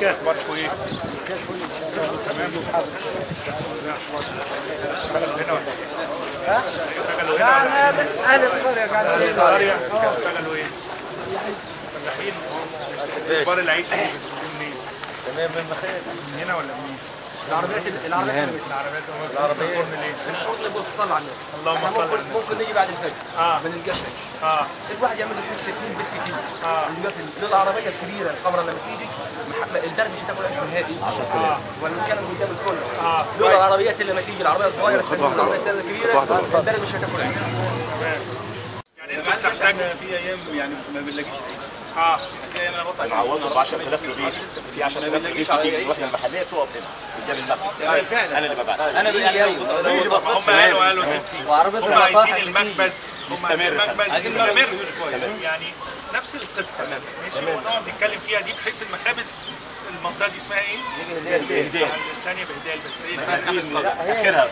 الكاس اخباركم ايه؟ تمام اشتغلوا هنا ولا ايه؟ اشتغلوا هنا ولا ايه؟ اهل القريه قاعدين القرية اشتغلوا ايه؟ فلاحين اخبار العيش منين؟ تمام من مخيل من هنا ولا منين؟ العربيات العربيات العربيات العربية. الفرن ليه؟ المفروض نبص صلى على النبي اللهم احنا صل على ممكن النبي. ممكن نيجي بعد الفجر اه من القشر اه الواحد يعمل له حته اثنين بيت كتير آه. اللي بيقف له العربيه الكبيره القمره لما تيجي مح- الدرب مش هتاكل عيش نهائي اه ولا بنتكلم قدام الكل اه دول العربيات اللي لما تيجي العربيه الصغيره تسلم العربيه الكبيره الدرب مش هتاكل عيش يعني انت بتحتاج في ايام يعني ما بنلاقيش اه في ايام انا بطلع معوضه ب 10000 رغيف في 10000 رغيف بتيجي الوحده المحليه بتقف هنا قدام المخبز انا اللي ببيع انا يعني هم قالوا قالوا دلوقتي وعربية هم الصفاح عايزين اللي المخبز هم عايزين يستمر. المخبز عايزين يستمر المخبز يعني نفس القصه ماشي ونقعد نتكلم فيها دي بحيث المخابز المنطقه دي اسمها ايه؟ بهدال الثانيه بهدال بس ايه الفرق؟ اخرها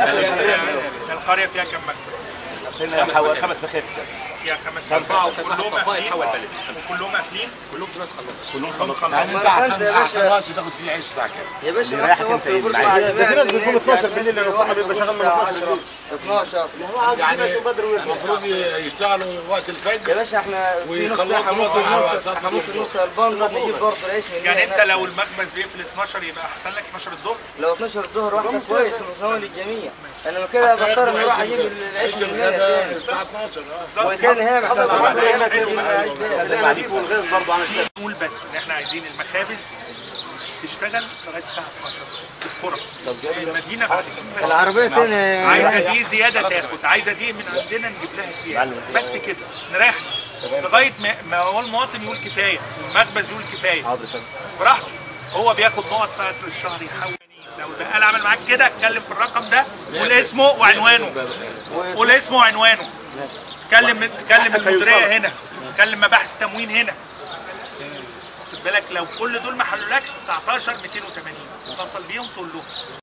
القريه فيها كم مخبز؟ حوالي خمس مخابز فيها خمس اربعه وكلهم قافلين وكلهم قافلين كلهم خلصوا كلهم يعني انت احسن احسن وقت تاخد فيه عيش الساعه كام؟ يا باشا اللي رايحك انت ايه؟ معايا. ده في ناس بيكونوا 12 بالليل لو الفرن بيبقى شغال من 12 يعني المفروض يشتغلوا وقت الفجر يا باشا احنا في نص ويخلصوا احنا ممكن مثلا على نوصل الساعة احنا ممكن نوصل البندر نجيب برضه العيش من يعني هنا انت لو المخبز بيقفل 12 يبقى احسن لك 12 الظهر لو 12 الظهر واحده كويس ومتناول للجميع انما كده بضطر اني اروح اجيب العيش من هنا تاني الساعه 12 اه بالظبط وتاني هنا محتاج العربية هنا تجيب العيش سلم عليك والغاز برضه عامل كده نقول بس ان احنا عايزين المخابز تشتغل لغايه الساعه 12 في القرى المدينه بعد كده العربية تاني عايزه دي زياده تاخد عايزه دي من عندنا نجيب لها زياده بس كده نريح لغايه ما- ما هو المواطن يقول كفايه المخبز يقول كفايه براحته هو بياخد نقط في اخر الشهر يحول لو البقال عمل معاك كده اتكلم في الرقم ده قول اسمه وعنوانه قول اسمه وعنوانه كلم كلم المديريه هنا كلم مباحث تموين هنا خد بالك لو كل دول ما حلولكش 19 280 اتصل بيهم تقول له